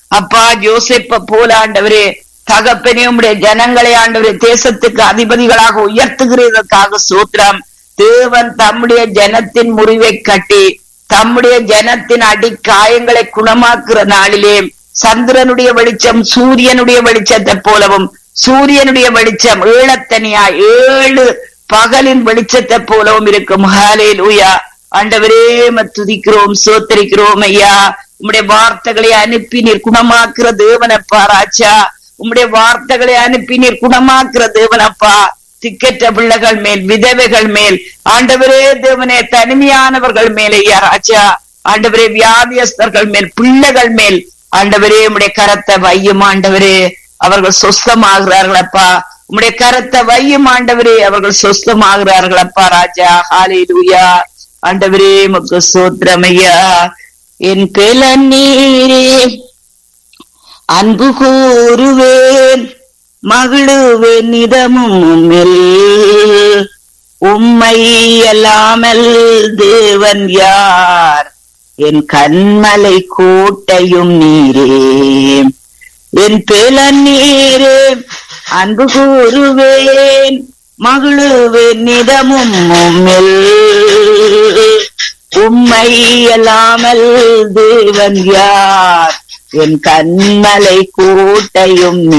அப்பா ஜோசேப்ப போல ஆண்டவரே தகப்பனே உம்முடைய ஜனங்களை ஆண்டவரே தேசத்துக்கு அதிபதிகளாக உயர்த்துகிறதற்காக சூத்திரம் தேவன் தம்முடைய ஜனத்தின் முறிவை கட்டி தம்முடைய ஜனத்தின் அடி காயங்களை குணமாக்குற நாளிலே சந்திரனுடைய வெளிச்சம் சூரியனுடைய வெளிச்சத்தை போலவும் சூரியனுடைய வெளிச்சம் ஏழத்தனியா ஏழு பகலின் வெளிச்சத்தை போலவும் இருக்கும் ஹாலே லூயா ஆண்டவரே உம்மை துதிக்கிறோம் சோத்தரிக்கிறோம் ஐயா உம்முடைய வார்த்தைகளை அனுப்பி நீர் குணமாக்குற தேவனப்பா ராஜா உம்முடைய வார்த்தைகளை அனுப்பி நீர் குணமாக்குற தேவனப்பா திக்கற்ற பிள்ளைகள் மேல் விதவைகள் மேல் ஆண்டவரே தேவனே தனிமையானவர்கள் மேல் ஐயா ராஜா ஆண்டவரே வியாதியஸ்தர்கள் மேல் பிள்ளைகள் மேல் ஆண்டவரே உம்முடைய கரத்தை வையும் ஆண்டவரே அவர்கள் சொஸ்தமாகிறார்களப்பா உம்முடைய கரத்தை வையும் ஆண்டவரே அவர்கள் சொஸ்தமாகிறார்களப்பா ராஜா ஹாலேலூயா ஆண்டவரே முக்கு சோத்திரமையா என் பில நீரே அன்பு கூறுவேன் மகிழுவேன் நிதமும் உம்மில் உம்மை அல்லாமல் தேவன் யார் என் கண்மலை கோட்டையும் நீரே என் பேலன் நீரே அன்பு கூறுவேன் மகிழுவேன் நிதமும் உம்மில் உம்மை அல்லாமல் தேவன் யார் என் கண்மலை கோட்டையும்